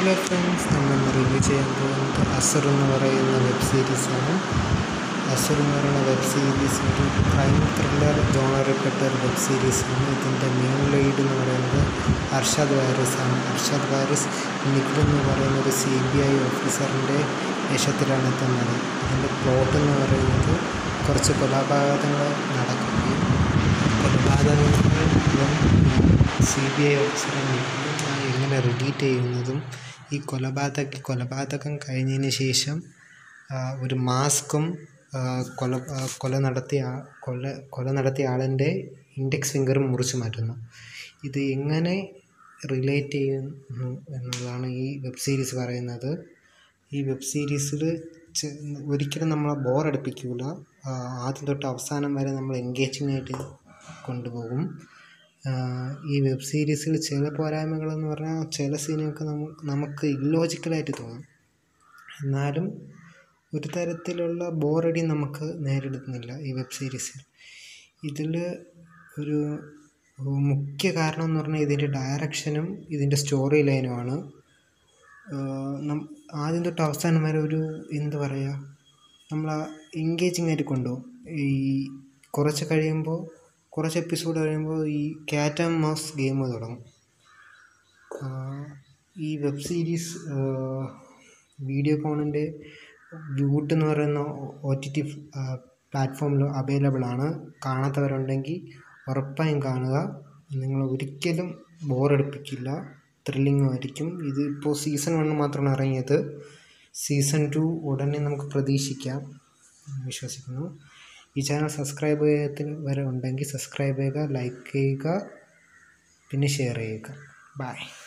hello friends നമ്മൾ review ചെയ്യാൻ പോകുന്നത് അസുർ എന്ന് പറയുന്ന വെബ് സീരീസാണ് അസുർ എന്ന് പറയുന്ന വെബ് സീരീസ് ഒരു ക്രൈം ത്രില്ലർ ജോണറിൽപ്പെട്ട ഒരു വെബ് സീരീസാണ് ഇതിൻ്റെ മെയിൻ ലീഡ് എന്ന് പറയുന്നത് അർഷാദ് വാരിസ് ആണ് അർഷാദ് വാരിസ് നിഖിൽ എന്ന് പറയുന്ന ഒരു സി ബി ഐ ഓഫീസറിൻ്റെ വേഷത്തിലാണ് എത്തുന്നത് ഇതിൻ്റെ പ്ലോട്ട് എന്ന് പറയുന്നത് കുറച്ച് കൊലപാതകങ്ങൾ നടക്കുകയും കൊലപാതകങ്ങൾ സി ബി ഐ ഓഫീസറെ നിഖിലുമായി എങ്ങനെ റിലീറ്റ് ചെയ്യുന്നതും ഈ കൊലപാതക കൊലപാതകം കഴിഞ്ഞതിന് ശേഷം ആ, ഒരു മാസ്കും ആ, കൊല ആ, കൊല നടത്തിയ ആ- കൊല കൊല നടത്തിയ ആളിൻ്റെ ഇൻഡെക്സ് ഫിംഗറും മുറിച്ച് മാറ്റുന്നു ഇത് എങ്ങനെ റിലേറ്റ് ചെയ്യുന്നു എന്നതാണ് ഈ വെബ് സീരീസ് പറയുന്നത് ഈ വെബ് സീരീസിൽ ഒരിക്കലും നമ്മളെ ബോറടിപ്പിക്കില്ല ആദ്യം തൊട്ട് അവസാനം വരെ നമ്മൾ എൻഗേജിങ് ആയിട്ട് കൊണ്ടുപോകും ആഹ് ഈ വെബ് സീരീസിൽ ചില പോരായ്മകളെന്ന് പറഞ്ഞാൽ ചില സീനൊക്കെ നമുക്ക് നമുക്ക് ഇല്ലോജിക്കലായിട്ട് തോന്നും എന്നാലും ഒരു തരത്തിലുള്ള ബോറടി നമുക്ക് നേരിടുന്നില്ല ഈ വെബ് സീരീസിൽ ഇതിൽ ഒരു മുഖ്യ കാരണം എന്ന് പറഞ്ഞാൽ ഇതിൻ്റെ ഡയറക്ഷനും ഇതിൻ്റെ സ്റ്റോറി ലൈനുമാണ് ആഹ് നം- ആദ്യം തൊട്ട് അവസാനം വരെ ഒരു എന്താ പറയുക നമ്മൾ എൻഗേജിങ് ആയിട്ട് കൊണ്ടുപോകും ഈ കുറച്ച് കഴിയുമ്പോൾ കുറച്ച് എപ്പിസോഡ് കഴിയുമ്പോൾ ഈ ക്യാറ്റ് ആൻഡ് മൗസ് ഗെയിം തുടങ്ങും ആഹ് ഈ വെബ് സീരീസ് വീഡിയോ കോണിൻ്റെ വ്യൂട്ട് എന്ന് പറയുന്ന ഒ ടി ടി പ്ലാറ്റ്ഫോമിൽ അവൈലബിൾ ആണ് കാണാത്തവരുണ്ടെങ്കിൽ ഉറപ്പായും കാണുക നിങ്ങൾ ഒരിക്കലും ബോറടിപ്പിക്കില്ല ത്രില്ലിംഗും ആയിരിക്കും ഇത് ഇപ്പോൾ സീസൺ വൺ മാത്രമാണ് ഇറങ്ങിയത് സീസൺ ടു ഉടനെ നമുക്ക് പ്രതീക്ഷിക്കാം എന്ന് വിശ്വസിക്കുന്നു ഈ ചാനൽ സബ്സ്ക്രൈബ് ചെയ്യത്തിൽ വരെ ഉണ്ടെങ്കിൽ സബ്സ്ക്രൈബ് ചെയ്യുക ലൈക്ക് ചെയ്യുക പിന്നെ ഷെയർ ചെയ്യുക ബൈ